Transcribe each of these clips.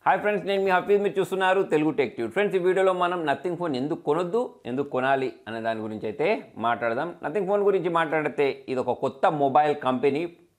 hi friends నేను మీ హఫీజ్ మీరు చూస్తున్నారు తెలుగు టెక్ ట్యూబ్ ఫ్రెండ్స్ ఈ వీడియోలో మనం నథింగ్ ఫోన్ ఎందుకు కొనొద్దు ఎందుకు కొనాలి అనే దాని గురించి అయితే మాట్లాడదాం నథింగ్ ఫోన్ గురించి మాట్లాడితే ఇది ఒక కొత్త mobile company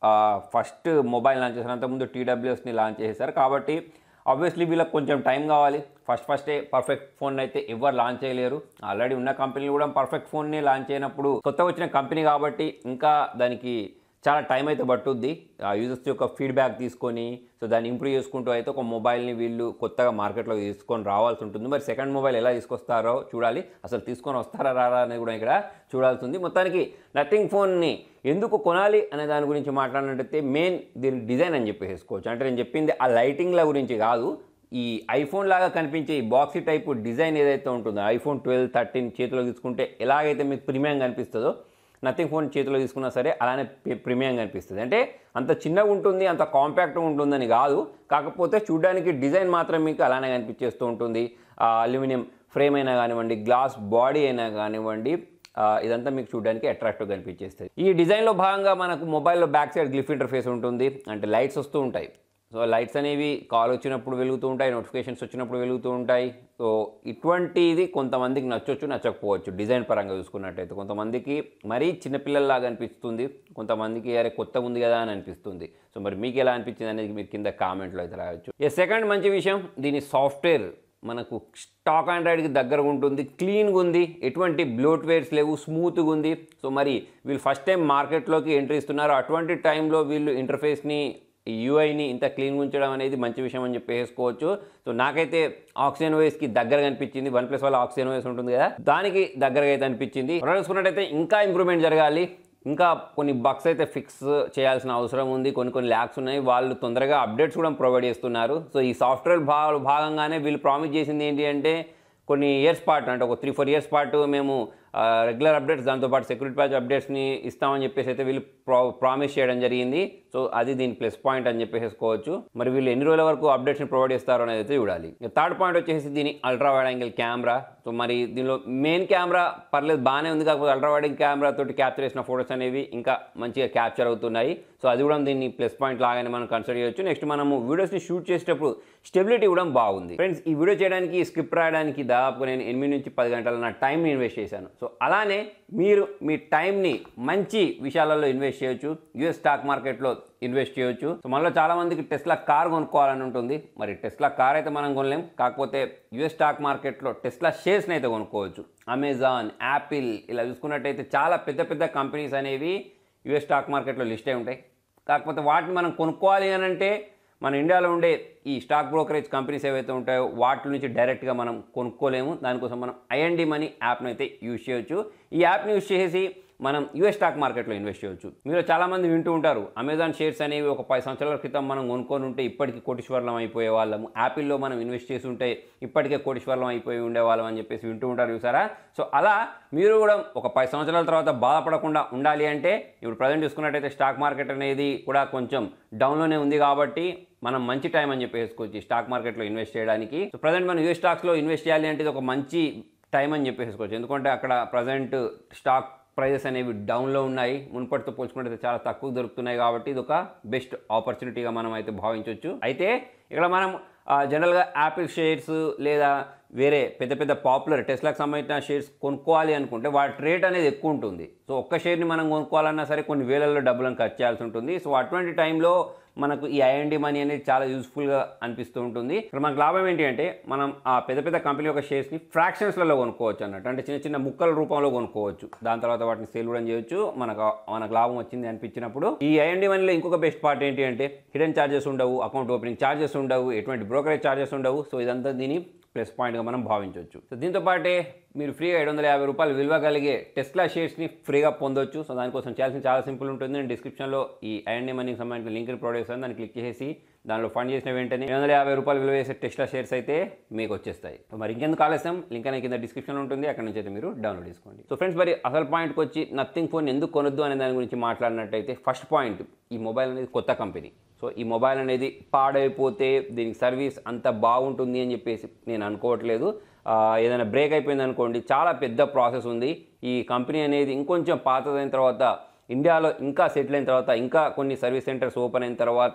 first mobile launch చేశారు అంతకుముందు టీడబ్ల్యూఎస్ని లాంచ్ చేశారు కాబట్టి ఆబ్వియస్లీ వీళ్ళకి కొంచెం టైం కావాలి ఫస్ట్ ఫస్టే పర్ఫెక్ట్ ఫోన్ అయితే ఎవరు లాంచ్ చేయలేరు ఆల్రెడీ ఉన్న కంపెనీలు కూడా పర్ఫెక్ట్ ఫోన్ని లాంచ్ అయినప్పుడు కొత్త వచ్చిన కంపెనీ కాబట్టి ఇంకా దానికి చాలా టైం అయితే పట్టుద్ది ఆ యూజర్స్ యొక్క ఫీడ్బ్యాక్ తీసుకొని సో దాన్ని ఇంప్రూవ్ చేసుకుంటూ అయితే ఒక మొబైల్ని వీళ్ళు కొత్తగా మార్కెట్లో తీసుకొని రావాల్సి ఉంటుంది మరి సెకండ్ మొబైల్ ఎలా తీసుకొస్తారో చూడాలి అసలు తీసుకొని వస్తారా రారా అనేది కూడా ఇక్కడ చూడాల్సి ఉంది మొత్తానికి నథింగ్ ఫోన్ని ఎందుకు కొనాలి అనే దాని గురించి మాట్లాడినట్టయితే మెయిన్ దీని డిజైన్ అని చెప్పేసుకోవచ్చు అంటే నేను చెప్పింది ఆ లైటింగ్ల గురించి కాదు ఈ ఐఫోన్ లాగా కనిపించే ఈ బాక్సీ టైపు డిజైన్ ఏదైతే ఉంటుందో ఐఫోన్ ట్వెల్వ్ థర్టీన్ చేతిలో తీసుకుంటే ఎలాగైతే మీకు ప్రీమియం కనిపిస్తుందో నథింగ్ ఫోన్ చేతిలో తీసుకున్నా సరే అలానే ప్రి- ప్రీమియం కనిపిస్తుంది అంటే అంత చిన్నగా ఉంటుంది అంత కాంపాక్ట్గా ఉంటుందని కాదు కాకపోతే చూడడానికి డిజైన్ మాత్రం మీకు అలానే కనిపించేస్తూ ఉంటుంది ఆ అల్యూమినియం ఫ్రేమ్ అయినా కానివ్వండి గ్లాస్ బాడీ అయినా కానివ్వండి ఆ, ఇదంతా మీకు చూడడానికి అట్రాక్టివ్గా కనిపించేస్తుంది ఈ డిజైన్లో భాగంగా మనకు మొబైల్లో బ్యాక్ సైడ్ గ్లిఫ్ ఇంటర్ఫేస్ ఉంటుంది అంటే లైట్స్ వస్తూ ఉంటాయి సో లైట్స్ అనేవి కాల్ వచ్చినప్పుడు వెలుగుతూ ఉంటాయి నోటిఫికేషన్స్ వచ్చినప్పుడు వెలుగుతూ ఉంటాయి సో ఇటువంటిది కొంతమందికి నచ్చొచ్చు నచ్చకపోవచ్చు డిజైన్ పరంగా చూసుకున్నట్టయితే కొంతమందికి మరీ చిన్నపిల్లల్లాగా అనిపిస్తుంది కొంతమందికి అరే కొత్తగా ఉంది కదా అని అనిపిస్తుంది సో మరి మీకు ఎలా అనిపించింది అనేది మీరు కింద కామెంట్లో అయితే రాయొచ్చు ఏ సెకండ్ మంచి విషయం దీని సాఫ్ట్వేర్ మనకు స్టాక్ ఆండ్రాయిడ్కి దగ్గరగా ఉంటుంది క్లీన్గా ఉంది ఎటువంటి బ్లోట్వేర్స్ లేవు స్మూత్గా ఉంది సో మరి వీళ్ళు ఫస్ట్ టైం మార్కెట్లోకి ఎంట్రీ ఇస్తున్నారు అటువంటి టైంలో వీళ్ళు ఇంటర్ఫేస్ని యూఐని ఇంత క్లీన్గా ఉంచడం అనేది మంచి విషయం అని చెప్పేసుకోవచ్చు సో నాకైతే ఆక్సిజన్ ఓఎస్కి దగ్గరగా అనిపించింది వన్ ప్లస్ వల్ల ఆక్సిజన్ ఓఎస్ ఉంటుంది కదా దానికి దగ్గరగా అయితే అనిపించింది రెండు చూసుకున్నట్టయితే ఇంకా ఇంప్రూవ్మెంట్ జరగాలి ఇంకా కొన్ని బగ్స్ అయితే ఫిక్స్ చేయాల్సిన అవసరం ఉంది కొన్ని కొన్ని ల్యాక్స్ ఉన్నాయి వాళ్ళు తొందరగా అప్డేట్స్ కూడా ప్రొవైడ్ చేస్తున్నారు సో ఈ సాఫ్ట్వేర్ భా భాగంగానే వీళ్ళు ప్రామిస్ చేసింది ఏంటి అంటే కొన్ని ఇయర్స్ పాటు అంటే ఒక త్రీ ఫోర్ ఇయర్స్ పాటు మేము రెగ్యులర్ అప్డేట్స్ దాంతోపాటు సెక్యూరిటీ ప్యాచ్ అప్డేట్స్ని ఇస్తామని చెప్పేసి అయితే వీళ్ళు ప్రా ప్రామిస్ చేయడం జరిగింది సో అది దీని ప్లస్ పాయింట్ అని చెప్పేసుకోవచ్చు మరి వీళ్ళు ఎన్ని రోజుల వరకు అప్డేట్స్ని ప్రొవైడ్ చేస్తారో అనేది అయితే చూడాలి థర్డ్ పాయింట్ వచ్చేసి దీని ultra wide angle camera so మరి దీనిలో మెయిన్ కెమెరా పర్లేదు బాగానే ఉంది కాకపోతే అల్ట్రా వైడ్ కెమెరా తోటి క్యాప్చర్ చేసిన ఫోటోస్ అనేవి ఇంకా మంచిగా క్యాప్చర్ అవుతున్నాయి సో అది కూడా దీన్ని ప్లస్ పాయింట్ లాగానే మనం కన్సిడర్ చేయొచ్చు నెక్స్ట్ మనము వీడియోస్ని షూట్ చేసేటప్పుడు స్టెబిలిటీ కూడా బాగుంది ఫ్రెండ్స్ ఈ వీడియో చేయడానికి స్క్రిప్ట్ రాయడానికి దాదాపు నేను ఎనిమిది నుంచి పది గంటల నా టైంని ఇన్వెస్ట్ చేశాను సో అలానే మీరు మీ టైంని మంచి విషయాలలో ఇన్వెస్ట్ చేయొచ్చు యూఎస్ స్టాక్ మార్కెట్లో ఇన్వెస్ట్ చేయొచ్చు సో మనలో చాలా మందికి టెస్లా కార్ కొనుక్కోవాలని ఉంటుంది మరి టెస్లా కార్ అయితే మనం కొనలేం కాకపోతే యూఎస్ స్టాక్ మార్కెట్లో టెస్లా షేర్స్ని అయితే కొనుక్కోవచ్చు అమెజాన్ యాపిల్ ఇలా చూసుకున్నట్టయితే చాలా పెద్ద పెద్ద కంపెనీస్ అనేవి యూఎస్ స్టాక్ మార్కెట్లో లిస్ట్ అయి ఉంటాయి కాకపోతే వాటిని మనం కొనుక్కోవాలి అని అంటే మన ఇండియాలో ఉండే ఈ స్టాక్ బ్రోకరేజ్ కంపెనీస్ ఏవైతే ఉంటాయో వాటి నుంచి డైరెక్ట్గా మనం కొనుక్కోలేము దానికోసం మనం ఐఎన్డి మనీ యాప్ను అయితే యూజ్ చేయొచ్చు ఈ యాప్ని యూజ్ చేసి మనం యూఎస్ స్టాక్ మార్కెట్లో ఇన్వెస్ట్ చేయొచ్చు మీరు చాలామంది వింటూ ఉంటారు అమెజాన్ షేర్స్ అనేవి ఒక పది సంవత్సరాల క్రితం మనం కొనుక్కొని ఉంటే ఇప్పటికి కోటీశ్వరం అయిపోయే వాళ్ళము యాపిల్లో మనం ఇన్వెస్ట్ చేసి ఉంటే ఇప్పటికే కోటీశ్వరం అయిపోయి ఉండేవాళ్ళం అని చెప్పేసి వింటూ ఉంటారు చూసారా సో అలా మీరు కూడా ఒక పది సంవత్సరాల తర్వాత బాధపడకుండా ఉండాలి అంటే ఇప్పుడు ప్రజెంట్ చూసుకున్నట్టయితే స్టాక్ మార్కెట్ అనేది కూడా కొంచెం డౌన్లోనే ఉంది కాబట్టి మనం మంచి టైం అని చెప్పేసుకోవచ్చు ఈ స్టాక్ మార్కెట్లో ఇన్వెస్ట్ చేయడానికి సో ప్రజెంట్ మనం యూఎస్ స్టాక్స్లో ఇన్వెస్ట్ చేయాలి అంటే ఇది ఒక మంచి టైం అని చెప్పేసుకోవచ్చు ఎందుకంటే అక్కడ ప్రజెంట్ స్టాక్ ప్రైజెస్ అనేవి డౌన్లో ఉన్నాయి మునుపటితో పోల్చుకుంటే చాలా తక్కువ దొరుకుతున్నాయి కాబట్టి ఇది ఒక బెస్ట్ ఆపర్చునిటీగా మనం అయితే భావించవచ్చు అయితే ఇక్కడ మనం ఆ, జనరల్గా యాపిల్ షేర్స్ లేదా వేరే పెద్ద పెద్ద పాపులర్ టెస్లాకి సంబంధించిన షేర్స్ కొనుక్కోవాలి అనుకుంటే వాటి రేట్ అనేది ఎక్కువ ఉంటుంది సో ఒక్క షేర్ని మనం కొనుక్కోవాలన్నా సరే కొన్ని వేలల్లో డబ్బులను ఖర్చు చేయాల్సి ఉంటుంది సో అటువంటి టైంలో మనకు ఈ ఐఎన్డి మనీ అనేది చాలా యూస్ఫుల్గా అనిపిస్తూ ఉంటుంది ఇక్కడ మనకు లాభం ఏంటి అంటే మనం ఆ పెద్ద పెద్ద కంపెనీ యొక్క షేర్స్ని ఫ్రాక్షన్స్లలో కొనుక్కోవచ్చు అన్నట్టు అంటే చిన్న చిన్న ముక్కల రూపంలో కొనుక్కోవచ్చు దాని తర్వాత వాటిని సేల్ కూడా చేయొచ్చు మనకు మనకు లాభం వచ్చింది అనిపించినప్పుడు ఈ ఐఎన్డి మనీలో ఇంకొక బెస్ట్ పార్ట్ ఏంటి అంటే హిడెన్ ఛార్జెస్ ఉండవు అకౌంట్ ఓపెనింగ్ ఛార్జెస్ ఉండవు ఎటువంటి బ్రోకరేజ్ ఛార్జెస్ ఉండవు సో ఇదంతా దీని ప్లస్ పాయింట్గా మనం భావించవచ్చు సో దీంతో పాటే మీరు ఫ్రీగా ఏడు వందల యాభై రూపాయలు విలువ కలిగే టెస్లా షేర్స్ని ఫ్రీగా పొందొచ్చు సో దానికోసం చేయాల్సిన చాలా సింపుల్ ఉంటుంది నేను డిస్క్రిప్షన్లో ఈ ఐఎన్ఏ మనీకి సంబంధించిన లింక్ని ప్రొవైడ్ చేస్తాను దాన్ని క్లిక్ చేసి దానిలో ఫండ్ చేసిన వెంటనే ఏడు వందల యాభై రూపాయలు విలువ చేసే టెస్లా షేర్స్ అయితే మీకు వచ్చేస్తాయి సో మరి ఇంకెందుకు ఆలస్యం లింక్ అనేది కింద డిస్క్రిప్షన్ ఉంటుంది అక్కడ నుంచి అయితే మీరు డౌన్లోడ్ చేసుకోండి సో ఫ్రెండ్స్ మరి అసలు పాయింట్కి వచ్చి నథింగ్ ఫోన్ ఎందుకు కొనొద్దు అనే దాని గురించి మాట్లాడినట్టయితే ఫస్ట్ పాయింట్ ఈ మొబైల్ అనేది కొత్త కంపెనీ సో ఈ మొబైల్ అనేది పాడైపోతే దీనికి సర్వీస్ అంత బాగుంటుంది అని చెప్పేసి నేను అనుకోవట్లేదు ఆ, ఏదైనా బ్రేక్ అయిపోయింది అనుకోండి చాలా పెద్ద ప్రాసెస్ ఉంది ఈ కంపెనీ అనేది ఇంకొంచెం పాతదైన తర్వాత ఇండియాలో ఇంకా సెటిల్ అయిన తర్వాత ఇంకా కొన్ని సర్వీస్ సెంటర్స్ ఓపెన్ అయిన తర్వాత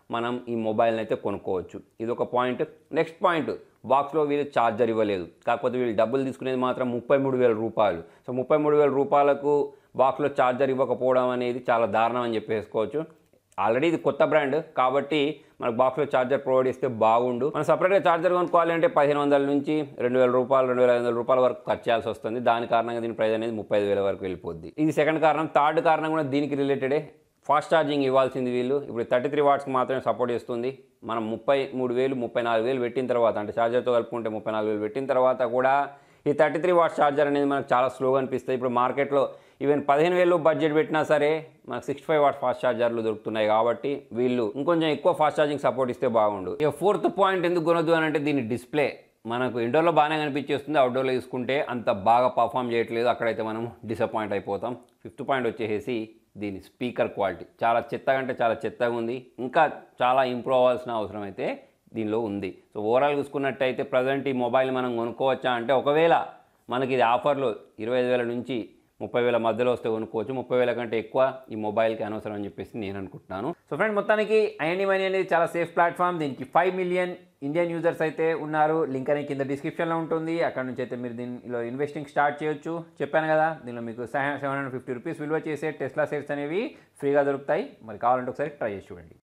మనం ఈ మొబైల్ని అయితే కొనుక్కోవచ్చు ఇది ఒక పాయింట్ నెక్స్ట్ పాయింట్ బాక్స్లో వీళ్ళు ఛార్జర్ ఇవ్వలేదు కాకపోతే వీళ్ళు డబ్బులు తీసుకునేది మాత్రం ముప్పై మూడు వేల రూపాయలు సో ముప్పై మూడు వేల రూపాయలకు బాక్స్లో ఛార్జర్ ఇవ్వకపోవడం అనేది చాలా దారుణం అని చెప్పేసుకోవచ్చు ఆల్రెడీ ఇది కొత్త బ్రాండ్ కాబట్టి మనకు బాక్స్లో ఛార్జర్ ప్రొవైడ్ చేస్తే బాగుండు మనం సపరేట్గా ఛార్జర్ కొనుక్కోవాలి అంటే పదిహేను వందల నుంచి రెండు వేల రూపాయలు రెండు వేల ఐదు వందల రూపాయల వరకు ఖర్చు చేయాల్సి వస్తుంది దాని కారణంగా దీని ప్రైస్ అనేది ముప్పై ఐదు వేల వరకు వెళ్ళిపోద్ది ఇది సెకండ్ కారణం థర్డ్ కారణం కూడా దీనికి రిలేటెడే ఫాస్ట్ ఛార్జింగ్ ఇవ్వాల్సింది వీళ్ళు ఇప్పుడు థర్టీ త్రీ వాట్స్కి మాత్రమే సపోర్ట్ చేస్తుంది మనం ముప్పై మూడు వేలు ముప్పై నాలుగు వేలు పెట్టిన తర్వాత అంటే ఛార్జర్తో కలుపుకుంటే ముప్పై నాలుగు వేలు పెట్టిన తర్వాత కూడా ఈ థర్టీ త్రీ వాట్స్ ఛార్జర్ అనేది మనకు చాలా స్లోగా అనిపిస్తుంది ఇప్పుడు మార్కెట్లో ఈవెన్ పదిహేను వేలు బడ్జెట్ పెట్టినా సరే మనకు సిక్స్టీ ఫైవ్ వాట్ ఫాస్ట్ ఛార్జర్లు దొరుకుతున్నాయి కాబట్టి వీళ్ళు ఇంకొంచెం ఎక్కువ ఫాస్ట్ ఛార్జింగ్ సపోర్ట్ ఇస్తే బాగుండు ఇక ఫోర్త్ పాయింట్ ఎందుకు కొనొద్దు అని అంటే దీని డిస్ప్లే మనకు ఇండోర్లో బాగానే కనిపించేస్తుంది అవుట్డోర్లో తీసుకుంటే అంత బాగా పర్ఫామ్ చేయట్లేదు అక్కడైతే మనం డిసప్పాయింట్ అయిపోతాం ఫిఫ్త్ పాయింట్ వచ్చేసి దీని స్పీకర్ క్వాలిటీ చాలా చెత్తగా అంటే చాలా చెత్తగా ఉంది ఇంకా చాలా ఇంప్రూవ్ అవ్వాల్సిన అవసరం అయితే దీనిలో ఉంది సో ఓవరాల్ చూసుకున్నట్టయితే ప్రజెంట్ ఈ మొబైల్ మనం కొనుక్కోవచ్చా అంటే ఒకవేళ మనకి ఇది ఆఫర్లో ఇరవై ఐదు వేల నుంచి ముప్పై వేల మధ్యలో వస్తే కొనుక్కోవచ్చు ముప్పై వేల కంటే ఎక్కువ ఈ మొబైల్కి అనవసరం అని చెప్పేసి నేను అనుకుంటున్నాను సో ఫ్రెండ్ మొత్తానికి ఐఎన్డి మనీ అనేది చాలా సేఫ్ ప్లాట్ఫామ్ దీనికి ఫైవ్ మిలియన్ ఇండియన్ యూజర్స్ అయితే ఉన్నారు లింక్ అనేది కింద డిస్క్రిప్షన్లో ఉంటుంది అక్కడ నుంచి అయితే మీరు దీనిలో ఇన్వెస్టింగ్ స్టార్ట్ చేయొచ్చు చెప్పాను కదా దీనిలో మీకు సెవెన్ హండ్రెడ్ ఫిఫ్టీ రూపీస్ విలువ చేసే టెస్లా సెట్స్ అనేవి ఫ్రీగా దొరుకుతాయి మరి కావాలంటే ఒకసారి ట్రై చేసి చూడండి